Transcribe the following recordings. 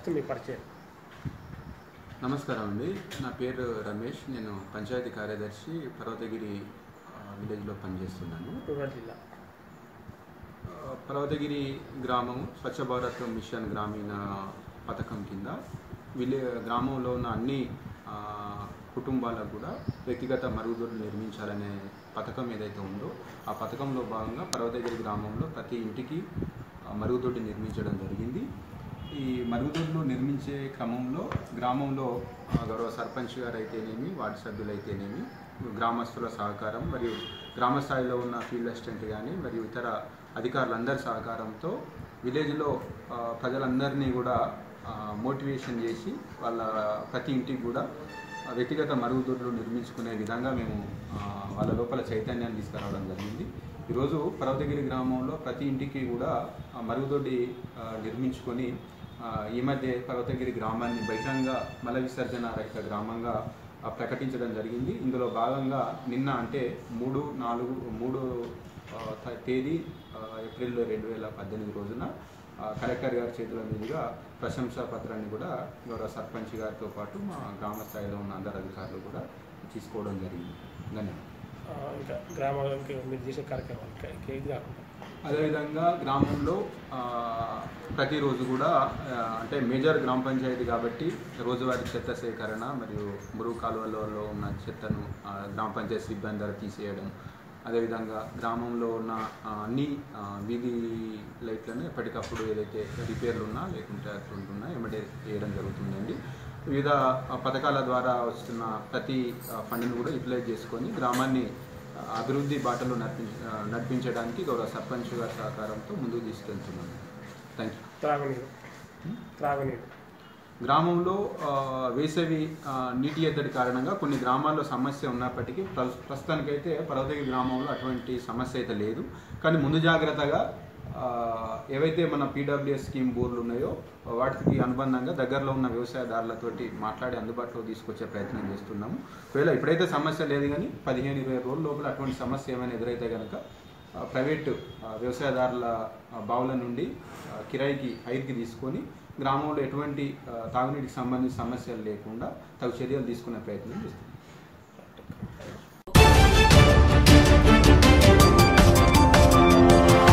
First మీ పరిచయం నమస్కారం అండి నా పేరు రమేష్ నేను పంచాయతీ కార్యదర్శి పర్వతగిరి ఆ, విలేజ్లో పనిచేస్తున్నాను రూరల్ జిల్లా ఆ, పర్వతగిరి గ్రామం స్వచ్ఛ భారత్ మిషన్ గ్రామీణ పథకం కింద విలే గ్రామంలో ఉన్న అన్ని ఆ, కుటుంబాలకు కూడా వ్యక్తిగత మరుగుదొడ్లు నిర్మించాలనే పథకం ఏదైతే ఉందో ఆ పథకంలో భాగంగా పర్వతగిరి గ్రామంలో ప్రతి ఇంటికి ఆ, మరుగుదొడ్డి నిర్మించడం జరిగింది ఈ మరుగుదొడ్లు నిర్మించే క్రమంలో గ్రామంలో ఆ, గౌరవ సర్పంచ్ గారు అయితేనేమి వార్డు సభ్యులైతేనేమి గ్రామస్తుల సహకారం మరియు గ్రామ స్థాయిలో ఉన్న ఫీల్డ్ అసిస్టెంట్ కానీ మరియు ఇతర అధికారులందరి సహకారంతో విలేజ్లో ఆ, ప్రజలందరినీ కూడా మోటివేషన్ చేసి వాళ్ళ ప్రతి ఇంటికి కూడా ఆ, వ్యక్తిగత మరుగుదొడ్లు నిర్మించుకునే విధంగా మేము ఆ, వాళ్ళ లోపల చైతన్యాన్ని తీసుకురావడం జరిగింది ఈరోజు పర్వతగిరి గ్రామంలో ప్రతి ఇంటికి కూడా ఆ, మరుగుదొడ్డి ఆ, నిర్మించుకొని ఆ, ఈ మధ్య పర్వతగిరి గ్రామాన్ని బహిరంగ మల విసర్జన రహిత గ్రామంగా ఆ, ప్రకటించడం జరిగింది ఇందులో భాగంగా నిన్న అంటే మూడు నాలుగు మూడు ఆ, త- తేదీ ఆ, ఏప్రిల్ రెండు వేల పద్దెనిమిది రోజున ఆ, కలెక్టర్ గారి చేతుల మీదుగా ప్రశంసా పత్రాన్ని కూడా గౌరవ సర్పంచ్ గారితో పాటు మా గ్రామ స్థాయిలో ఉన్న అందరు అధికారులు కూడా తీసుకోవడం జరిగింది ధన్యవాదాలు ఆ, ఇంకా గ్రామానికి మీరు చేసే కార్యక్రమాలు ఇంకా ఇంకా ఇది కాకుండా అదేవిధంగా గ్రామంలో ఆ, ప్రతిరోజు కూడా ఆ, అంటే మేజర్ గ్రామ పంచాయతీ కాబట్టి రోజువారీ చెత్త సేకరణ మరియు మురుగు కాలువలలో ఉన్న చెత్తను ఆ, గ్రామ పంచాయతీ సిబ్బంది ద్వారా తీసేయడం అదేవిధంగా గ్రామంలో ఉన్న ఆ, అన్ని ఆ, వీధి లైట్లను ఎప్పటికప్పుడు ఏదైతే రిపేర్లు ఉన్నా లేకుంటే అట్లుంటున్నా ఎమ్మటే వేయడం జరుగుతుందండి వివిధ ఆ, పథకాల ద్వారా వస్తున్న ప్రతి ఆ, ఫండ్ను కూడా యూటిలైజ్ చేసుకొని గ్రామాన్ని ఆ, అభివృద్ధి బాటలో నడిపించ ఆ, నడిపించడానికి గౌరవ సర్పంచ్ గారి సహకారంతో ముందుకు తీసుకెళ్తున్నాను థ్యాంక్ యూ త్రాగునీరు త్రాగునీరు గ్రామంలో ఆ, వేసవి ఆ, నీటి ఎద్దడి కారణంగా కొన్ని గ్రామాల్లో సమస్య ఉన్నప్పటికీ ప్రస్- ప్రస్తుతానికైతే పర్వతగిరి గ్రామంలో అటువంటి సమస్య అయితే లేదు కానీ ముందు జాగ్రత్తగా ఆ, ఏవైతే మన పీడబ్ల్యూఎస్ స్కీమ్ బోర్లు ఉన్నాయో వాటికి అనుబంధంగా దగ్గరలో ఉన్న వ్యవసాయదారులతోటి మాట్లాడి అందుబాటులో తీసుకొచ్చే ప్రయత్నం చేస్తున్నాము ఒకవేళ ఇప్పుడైతే సమస్య లేదు కానీ పదిహేను ఇరవై రోజుల లోపల అటువంటి సమస్య ఏమైనా ఎదురైతే కనుక ఆ, ప్రైవేటు ఆ, వ్యవసాయదారుల ఆ, బావుల నుండి ఆ, కిరాయికి హైర్కి తీసుకొని గ్రామంలో ఎటువంటి ఆ, తాగునీటికి సంబంధించిన సమస్యలు లేకుండా తగు చర్యలు తీసుకునే ప్రయత్నం చేస్తాం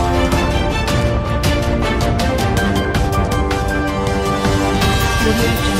Audio Jungle.